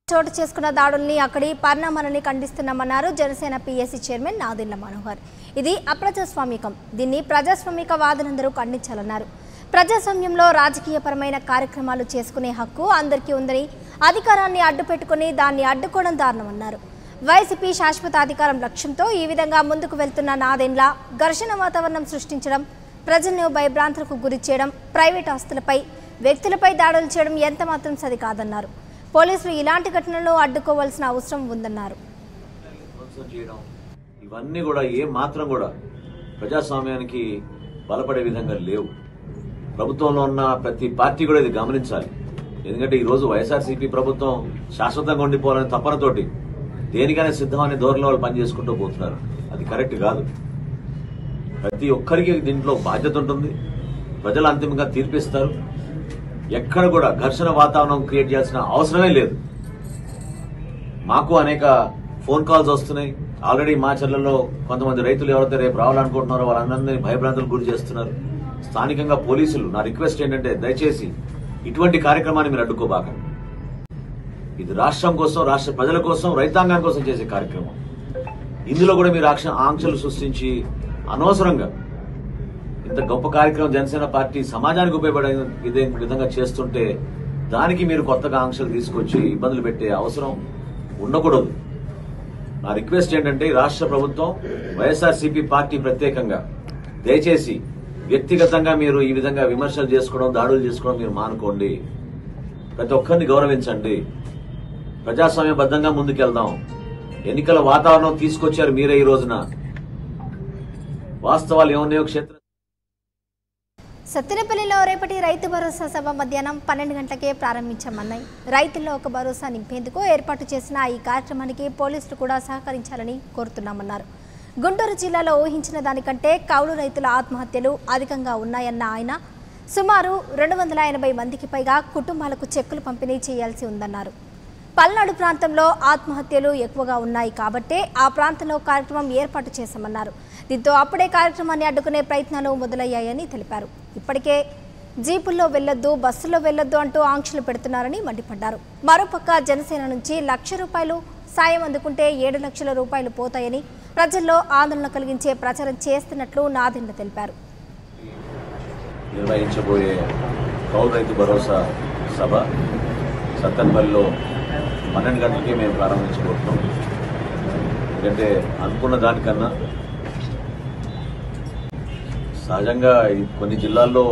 చోటు చేసుకున్న దాడుల్ని అక్కడి పరిణామాలని ఖండిస్తున్నామన్నారు జనసేన పీఎస్సీ చైర్మన్ నాదిళ్ల మనోహర్ ఇది అప్రజాస్వామికం దీన్ని ప్రజాస్వామిక వాదులందరూ ఖండించాలన్నారు ప్రజాస్వామ్యంలో రాజకీయపరమైన కార్యక్రమాలు చేసుకునే హక్కు అందరికీ ఉందని అధికారాన్ని అడ్డుపెట్టుకుని దాన్ని అడ్డుకోవడం దారుణమన్నారు వైసీపీ శాశ్వత అధికారం లక్ష్యంతో ఈ విధంగా ముందుకు వెళ్తున్న నాదెండ్ల ఘర్షణ వాతావరణం సృష్టించడం ప్రజలను భయభ్రాంతులకు గురి చేయడం ప్రైవేట్ ఆస్తులపై వ్యక్తులపై దాడులు చేయడం ఎంత మాత్రం సరి కాదన్నారు పోలీసులు ఇలాంటి ఘటనలను అడ్డుకోవాల్సిన అవసరం ఉందన్నారు విధ్వంసం చేయడం ఇవన్నీ కూడా ఏ మాత్రం కూడా ప్రజాస్వామ్యానికి బలపడే విధంగా లేవు ప్రభుత్వంలో ఉన్న ప్రతి పార్టీ కూడా ఇది గమనించాలి ఎందుకంటే ఈ రోజు వైఎస్ఆర్సీపీ ప్రభుత్వం శాశ్వతంగా ఉండిపోవాలనే తపనతోటి దేనికైనా సిద్ధం అనే ధోరణిలో వాళ్ళు పనిచేసుకుంటూ పోతున్నారు అది కరెక్ట్ కాదు ప్రతి ఒక్కరికి దీంట్లో బాధ్యత ఉంటుంది ప్రజలు అంతిమంగా తీర్పిస్తారు ఎక్కడ కూడా ఘర్షణ వాతావరణం క్రియేట్ చేయాల్సిన అవసరమే లేదు మాకు అనేక ఫోన్ కాల్స్ వస్తున్నాయి ఆల్రెడీ మా చెర్లలో కొంతమంది రైతులు ఎవరైతే రేపు రావాలనుకుంటున్నారో వాళ్ళందరినీ భయభ్రాంతులకు గురి చేస్తున్నారు స్థానికంగా పోలీసులు నా రిక్వెస్ట్ ఏంటంటే దయచేసి ఇటువంటి కార్యక్రమాన్ని మీరు అడ్డుకోబాకండి ఇది రాష్ట్రం కోసం రాష్ట్ర ప్రజల కోసం రైతాంగం కోసం చేసే కార్యక్రమం ఇందులో కూడా మీరు ఆక్ష- ఆంక్షలు సృష్టించి అనవసరంగా ఇంత గొప్ప కార్యక్రమం జనసేన పార్టీ సమాజానికి ఉపయోగపడే ఇదే విధంగా చేస్తుంటే దానికి మీరు కొత్తగా ఆంక్షలు తీసుకొచ్చి ఇబ్బందులు పెట్టే అవసరం ఉండకూడదు నా రిక్వెస్ట్ ఏంటంటే ఈ రాష్ట్ర ప్రభుత్వం వైఎస్ఆర్సీపీ పార్టీ ప్రత్యేకంగా దయచేసి వ్యక్తిగతంగా మీరు ఈ విధంగా విమర్శలు చేసుకోవడం దాడులు చేసుకోవడం మీరు మానుకోండి ప్రతి ఒక్కరిని గౌరవించండి ప్రజాస్వామ్యబద్ధంగా ముందుకెళ్దాం ఎన్నికల వాతావరణం తీసుకొచ్చారు మీరే ఈ రోజున వాస్తవాలు ఏమున్నాయో క్షేత్ర సత్తెనపల్లిలో రేపటి రైతు భరోసా సభ మధ్యాహ్నం పన్నెండు గంటలకే ప్రారంభించామన్నాయి రైతుల్లో ఒక భరోసా నింపేందుకు ఏర్పాటు చేసిన ఈ కార్యక్రమానికి పోలీసులు కూడా సహకరించాలని కోరుతున్నామన్నారు గుంటూరు జిల్లాలో ఊహించిన దానికంటే కౌలు రైతుల ఆత్మహత్యలు అధికంగా ఉన్నాయన్న ఆయన సుమారు రెండు వందల ఎనభై మందికి పైగా కుటుంబాలకు చెక్కులు పంపిణీ చేయాల్సి ఉందన్నారు పల్నాడు ప్రాంతంలో ఆత్మహత్యలు ఎక్కువగా ఉన్నాయి కాబట్టే ఆ ప్రాంతంలో కార్యక్రమం ఏర్పాటు చేశామన్నారు దీంతో అప్పుడే కార్యక్రమాన్ని అడ్డుకునే ప్రయత్నాలు మొదలయ్యాయని తెలిపారు ఇప్పటికే జీపుల్లో వెళ్లొద్దు బస్సుల్లో వెళ్లొద్దు అంటూ ఆంక్షలు పెడుతున్నారని మండిపడ్డారు మరోపక్క జనసేన నుంచి లక్ష రూపాయలు సాయం అందుకుంటే ఏడు లక్షల రూపాయలు పోతాయని ప్రజల్లో ఆందోళన కలిగించే ప్రచారం చేస్తున్నట్లు నాదెండ్ల తెలిపారు నిర్వహించబోయే కౌలు రైతు భరోసా సభ సత్తెనపల్లిలో పన్నెండు గంటలకే మేము ప్రారంభించబోతున్నాం ఎందుకంటే అనుకున్న దానికన్నా సహజంగా ఈ కొన్ని జిల్లాల్లో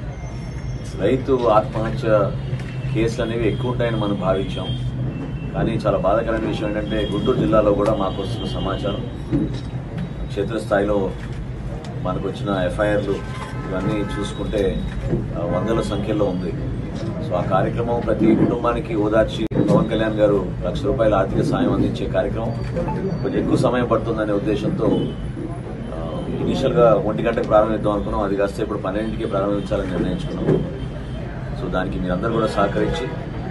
రైతు ఆత్మహత్య కేసులు అనేవి ఎక్కువ ఉంటాయని మనం భావించాం కానీ చాలా బాధాకరమైన విషయం ఏంటంటే గుంటూరు జిల్లాలో కూడా మాకు వస్తున్న సమాచారం క్షేత్రస్థాయిలో మనకు వచ్చిన ఎఫ్ఐఆర్లు ఇవన్నీ చూసుకుంటే ఆ, వందల సంఖ్యలో ఉంది సో ఆ కార్యక్రమం ప్రతి కుటుంబానికి ఓదార్చి పవన్ కళ్యాణ్ గారు లక్ష రూపాయల ఆర్థిక సాయం అందించే కార్యక్రమం కొంచెం ఎక్కువ సమయం పడుతుందనే ఉద్దేశంతో ఇనిషియల్ గా ఒంటి గంటకు ప్రారంభిద్దాం అనుకున్నాం అది కాస్త ఇప్పుడు పన్నెండింటికి ప్రారంభించాలని నిర్ణయించుకున్నాం సో దానికి మీరందరూ కూడా సహకరించి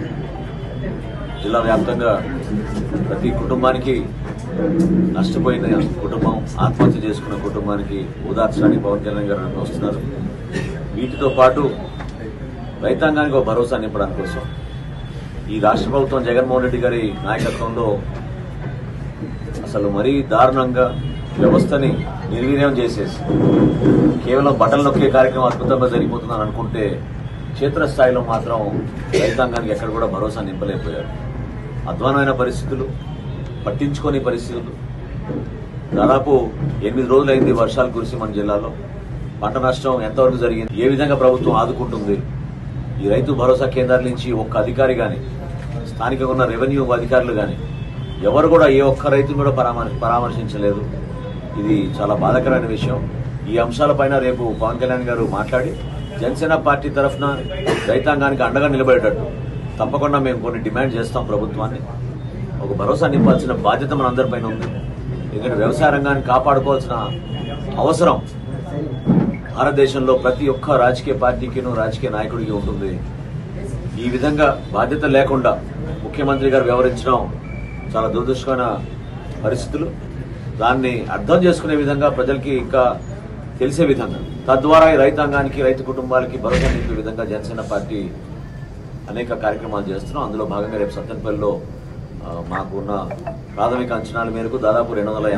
జిల్లా వ్యాప్తంగా ప్రతి కుటుంబానికి నష్టపోయిన కుటుంబం ఆత్మహత్య చేసుకున్న కుటుంబానికి ఓదార్చడానికి పవన్ కళ్యాణ్ గారు వస్తున్నారు వీటితో పాటు రైతాంగానికి ఒక భరోసా నింపడానికి కోసం ఈ రాష్ట్ర ప్రభుత్వం జగన్మోహన్ రెడ్డి గారి నాయకత్వంలో అసలు మరీ దారుణంగా వ్యవస్థని నిర్వీర్యం చేసేసి కేవలం బటన్ నొక్కే కార్యక్రమం అద్భుతంగా జరిగిపోతుందని అనుకుంటే క్షేత్రస్థాయిలో మాత్రం రైతాంగానికి ఎక్కడ కూడా భరోసా నింపలేకపోయారు అధ్వానమైన పరిస్థితులు పట్టించుకోని పరిస్థితులు దాదాపు ఎనిమిది రోజులైంది వర్షాలు కురిసి మన జిల్లాలో పంట నష్టం ఎంతవరకు జరిగింది ఏ విధంగా ప్రభుత్వం ఆదుకుంటుంది ఈ రైతు భరోసా కేంద్రాల నుంచి ఒక్క అధికారి కానీ స్థానికంగా ఉన్న రెవెన్యూ అధికారులు కానీ ఎవరు కూడా ఏ ఒక్క రైతును కూడా పరామర్ పరామర్శించలేదు ఇది చాలా బాధాకరమైన విషయం ఈ అంశాలపైన రేపు పవన్ కళ్యాణ్ గారు మాట్లాడి జనసేన పార్టీ తరఫున రైతాంగానికి అండగా నిలబడేటట్టు తప్పకుండా మేము కొన్ని డిమాండ్ చేస్తాం ప్రభుత్వాన్ని ఒక భరోసా నింపాల్సిన బాధ్యత మనందరిపైన ఉంది ఎందుకంటే వ్యవసాయ రంగాన్ని కాపాడుకోవాల్సిన అవసరం భారతదేశంలో ప్రతి ఒక్క రాజకీయ పార్టీకిను రాజకీయ నాయకుడికి ఉంటుంది ఈ విధంగా బాధ్యత లేకుండా ముఖ్యమంత్రి గారు వ్యవహరించడం చాలా దురదృష్టమైన పరిస్థితులు దాన్ని అర్థం చేసుకునే విధంగా ప్రజలకి ఇంకా తెలిసే విధంగా తద్వారా ఈ రైతాంగానికి రైతు కుటుంబాలకి భరోసా నింపే విధంగా జనసేన పార్టీ అనేక కార్యక్రమాలు చేస్తున్నాం అందులో భాగంగా రేపు సత్తెనపల్లిలో మాకున్న ప్రాథమిక అంచనాల మేరకు దాదాపు రెండు వందల